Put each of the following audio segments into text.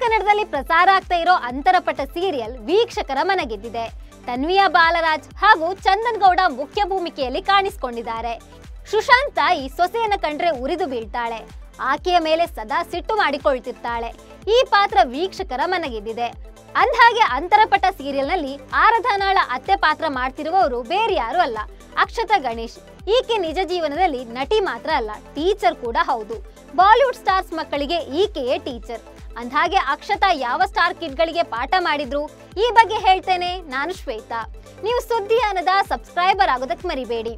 ಕನ್ನಡದಲ್ಲಿ ಪ್ರಸಾರ ಆಗ್ತಾ ಇರೋ ಅಂತರಪಟ ಸೀರಿಯಲ್ ವೀಕ್ಷಕರ ಮನಗೆದ್ದಿದೆ ತನ್ವಿಯಾ ಬಾಲರಾಜ್ ಹಾಗೂ ಚಂದನ್ ಗೌಡ ಮುಖ್ಯ ಭೂಮಿಕೆಯಲ್ಲಿ ಕಾಣಿಸಿಕೊಂಡಿದ್ದಾರೆ ಸುಶಾಂತ ಈ ಸೊಸೆಯನ್ನ ಕಂಡ್ರೆ ಉರಿದು ಬೀಳ್ತಾಳೆ ಆಕೆಯ ಮೇಲೆ ಸದಾ ಸಿಟ್ಟು ಮಾಡಿಕೊಳ್ತಿರ್ತಾಳೆ ಈ ಪಾತ್ರ ವೀಕ್ಷಕರ ಮನಗೆದ್ದಿದೆ ಅಂದ್ಹಾಗೆ ಅಂತರಪಟ ಸೀರಿಯಲ್ನಲ್ಲಿ ಆರಾಧನಾಳ ಅತ್ತೆ ಪಾತ್ರ ಮಾಡ್ತಿರುವವರು ಬೇರೆ ಯಾರು ಅಲ್ಲ ಅಕ್ಷತಾ ಗಣೇಶ್ ಈಕೆ ನಿಜ ಜೀವನದಲ್ಲಿ ನಟಿ ಮಾತ್ರ ಅಲ್ಲ ಟೀಚರ್ ಕೂಡ ಹೌದು ಬಾಲಿವುಡ್ ಸ್ಟಾರ್ಸ್ ಮಕ್ಕಳಿಗೆ ಈಕೆಯೇ ಟೀಚರ್ ಅಂದ್ಹಾಗೆ ಅಕ್ಷತಾ ಯಾವ ಸ್ಟಾರ್ ಕಿಡ್ಗಳಿಗೆ ಪಾಠ ಮಾಡಿದ್ರು ಈ ಬಗ್ಗೆ ಹೇಳ್ತೇನೆ ನಾನು ಶ್ವೇತಾ ನೀವು ಸುದ್ದಿಯಾನದ ಸಬ್ಸ್ಕ್ರೈಬರ್ ಆಗೋದಕ್ಕೆ ಮರಿಬೇಡಿ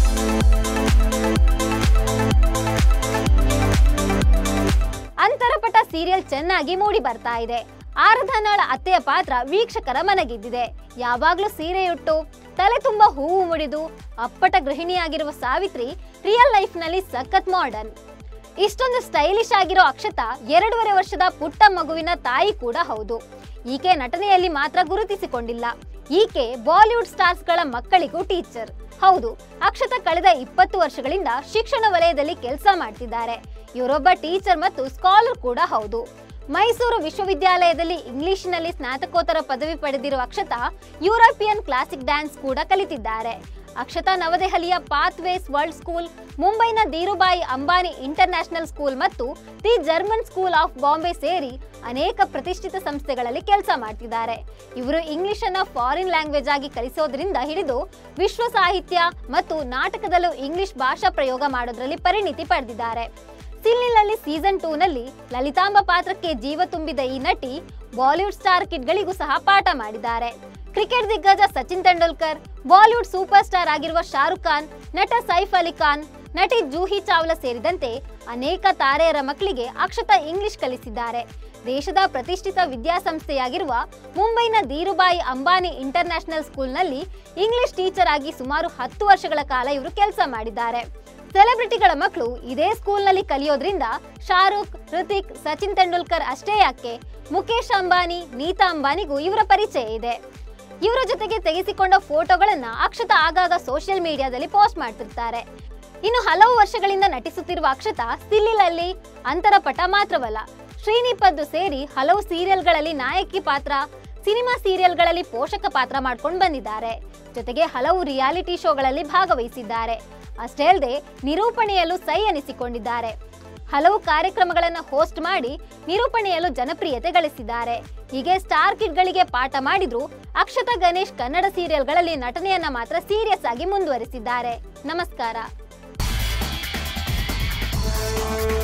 ಅಂತರಪಟ ಸೀರಿಯಲ್ ಚೆನ್ನಾಗಿ ಮೂಡಿ ಬರ್ತಾ ಇದೆ ಆರಾಧನಾಳ ಅತ್ತೆಯ ಪಾತ್ರ ವೀಕ್ಷಕರ ಮನಗೆದ್ದಿದೆ ಯಾವಾಗ್ಲೂ ಸೀರೆಯುಟ್ಟು ತಲೆ ತುಂಬ ಹೂವು ಮುಡಿದು ಅಪ್ಪಟ ಗೃಹಿಣಿಯಾಗಿರುವ ಸಾವಿತ್ರಿ ರಿಯಲ್ ಲೈಫ್ನಲ್ಲಿ ಸಖತ್ ಮಾಡರ್ನ್ ಇಷ್ಟೊಂದು ಸ್ಟೈಲಿಶ್ ಆಗಿರೋ ಅಕ್ಷತಾ ಎರಡೂವರೆ ವರ್ಷದ ಪುಟ್ಟ ಮಗುವಿನ ತಾಯಿ ಕೂಡ ಹೌದು ಈಕೆ ನಟನೆಯಲ್ಲಿ ಮಾತ್ರ ಗುರುತಿಸಿಕೊಂಡಿಲ್ಲ ಈಕೆ ಬಾಲಿವುಡ್ ಸ್ಟಾರ್ಸ್ಗಳ ಮಕ್ಕಳಿಗೂ ಟೀಚರ್ ಹೌದು ಅಕ್ಷತಾ ಕಳೆದ ಇಪ್ಪತ್ತು ವರ್ಷಗಳಿಂದ ಶಿಕ್ಷಣ ವಲಯದಲ್ಲಿ ಕೆಲಸ ಮಾಡ್ತಿದ್ದಾರೆ ಇವರೊಬ್ಬ ಟೀಚರ್ ಮತ್ತು ಸ್ಕಾಲರ್ ಕೂಡ ಹೌದು ಮೈಸೂರು ವಿಶ್ವವಿದ್ಯಾಲಯದಲ್ಲಿ ಇಂಗ್ಲಿಷ್ನಲ್ಲಿ ಸ್ನಾತಕೋತ್ತರ ಪದವಿ ಪಡೆದಿರುವ ಅಕ್ಷತಾ ಯುರೋಪಿಯನ್ ಕ್ಲಾಸಿಕ್ ಡ್ಯಾನ್ಸ್ ಕೂಡ ಕಲಿತಿದ್ದಾರೆ ಅಕ್ಷತಾ ನವದೆಹಲಿಯ ಪಾತ್ವೇಸ್ ವರ್ಲ್ಡ್ ಸ್ಕೂಲ್ ಮುಂಬೈನ ಧೀರುಬಾಯಿ ಅಂಬಾನಿ ಇಂಟರ್ನ್ಯಾಷನಲ್ ಸ್ಕೂಲ್ ಮತ್ತು the German school of Bombay ಸೇರಿ ಅನೇಕ ಪ್ರತಿಷ್ಠಿತ ಸಂಸ್ಥೆಗಳಲ್ಲಿ ಕೆಲಸ ಮಾಡ್ತಿದ್ದಾರೆ ಇವರು ಇಂಗ್ಲಿಷ್ ಅನ್ನ ಫಾರಿನ್ ಲ್ಯಾಂಗ್ವೇಜ್ ಆಗಿ ಕಲಿಸೋದ್ರಿಂದ ಹಿಡಿದು ವಿಶ್ವ ಸಾಹಿತ್ಯ ಮತ್ತು ನಾಟಕದಲ್ಲೂ ಇಂಗ್ಲಿಷ್ ಭಾಷಾ ಪ್ರಯೋಗ ಮಾಡೋದ್ರಲ್ಲಿ ಪರಿಣಿತಿ ಪಡೆದಿದ್ದಾರೆ ಸಿಲ್ಲಿನಲ್ಲಿ ಸೀಸನ್ ಟೂ ನಲ್ಲಿ ಲಲಿತಾಂಬ ಪಾತ್ರಕ್ಕೆ ಜೀವ ತುಂಬಿದ ಈ ನಟಿ ಬಾಲಿವುಡ್ ಸ್ಟಾರ್ ಕಿಡ್ಗಳಿಗೂ ಸಹ ಪಾಠ ಮಾಡಿದ್ದಾರೆ ಕ್ರಿಕೆಟ್ ದಿಗ್ಗಜ ಸಚಿನ್ ತೆಂಡೂಲ್ಕರ್ ಬಾಲಿವುಡ್ ಸೂಪರ್ ಸ್ಟಾರ್ ಆಗಿರುವ ಶಾರುಖ್ ಖಾನ್ ನಟ ಸೈಫ್ ಅಲಿ ಖಾನ್ ನಟಿ ಜೂಹಿ ಚಾವ್ಲಾ ಸೇರಿದಂತೆ ಅನೇಕ ತಾರೆಯರ ಮಕ್ಕಳಿಗೆ ಅಕ್ಷತಾ ಇಂಗ್ಲಿಷ್ ಕಲಿಸಿದ್ದಾರೆ ದೇಶದ ಪ್ರತಿಷ್ಠಿತ ವಿದ್ಯಾಸಂಸ್ಥೆಯಾಗಿರುವ ಮುಂಬೈನ ಧೀರುಬಾಯಿ ಅಂಬಾನಿ ಇಂಟರ್ನ್ಯಾಷನಲ್ ಸ್ಕೂಲ್ನಲ್ಲಿ ಇಂಗ್ಲಿಷ್ ಟೀಚರ್ ಆಗಿ ಸುಮಾರು ಹತ್ತು ವರ್ಷಗಳ ಕಾಲ ಇವರು ಕೆಲಸ ಮಾಡಿದ್ದಾರೆ ಸೆಲೆಬ್ರಿಟಿಗಳ ಮಕ್ಕಳು ಇದೇ ಸ್ಕೂಲ್ನಲ್ಲಿ ಕಲಿಯೋದ್ರಿಂದ ಶಾರುಖ್ ಹೃತಿಕ್ ಸಚಿನ್ ತೆಂಡೂಲ್ಕರ್ ಅಷ್ಟೇ ಯಾಕೆ ಮುಖೇಶ್ ಅಂಬಾನಿ ನೀತಾ ಅಂಬಾನಿಗೂ ಇವರ ಪರಿಚಯ ಇದೆ ಇವರ ಜೊತೆಗೆ ತೆಗೆಸಿಕೊಂಡ ಫೋಟೋಗಳನ್ನ ಅಕ್ಷತಾ ಆಗಾಗ ಸೋಷಿಯಲ್ ಮೀಡಿಯಾದಲ್ಲಿ ಪೋಸ್ಟ್ ಮಾಡ್ತಿರ್ತಾರೆ ಇನ್ನು ಹಲವು ವರ್ಷಗಳಿಂದ ನಟಿಸುತ್ತಿರುವ ಅಕ್ಷತಾ ಸಿಲ್ಲಿಲಲ್ಲಿ ಅಂತರಪಟ ಮಾತ್ರವಲ್ಲ ಶ್ರೀನಿಪದ್ದು ಸೇರಿ ಹಲವು ಸೀರಿಯಲ್ಗಳಲ್ಲಿ ನಾಯಕಿ ಪಾತ್ರ ಸಿನಿಮಾ ಸೀರಿಯಲ್ಗಳಲ್ಲಿ ಪೋಷಕ ಪಾತ್ರ ಮಾಡ್ಕೊಂಡು ಬಂದಿದ್ದಾರೆ ಜೊತೆಗೆ ಹಲವು ರಿಯಾಲಿಟಿ ಶೋಗಳಲ್ಲಿ ಭಾಗವಹಿಸಿದ್ದಾರೆ ಅಷ್ಟೇ ಅಲ್ಲದೆ ನಿರೂಪಣೆಯಲ್ಲೂ ಸೈ ಅನಿಸಿಕೊಂಡಿದ್ದಾರೆ ಹಲವು ಕಾರ್ಯಕ್ರಮಗಳನ್ನು ಹೋಸ್ಟ್ ಮಾಡಿ ನಿರೂಪಣೆಯಲ್ಲೂ ಜನಪ್ರಿಯತೆ ಗಳಿಸಿದ್ದಾರೆ ಹೀಗೆ ಸ್ಟಾರ್ ಕಿಡ್ಗಳಿಗೆ ಪಾಠ ಮಾಡಿದ್ರು ಅಕ್ಷತಾ ಗಣೇಶ್ ಕನ್ನಡ ಸೀರಿಯಲ್ಗಳಲ್ಲಿ ನಟನೆಯನ್ನ ಮಾತ್ರ ಸೀರಿಯಸ್ ಆಗಿ ಮುಂದುವರಿಸಿದ್ದಾರೆ ನಮಸ್ಕಾರ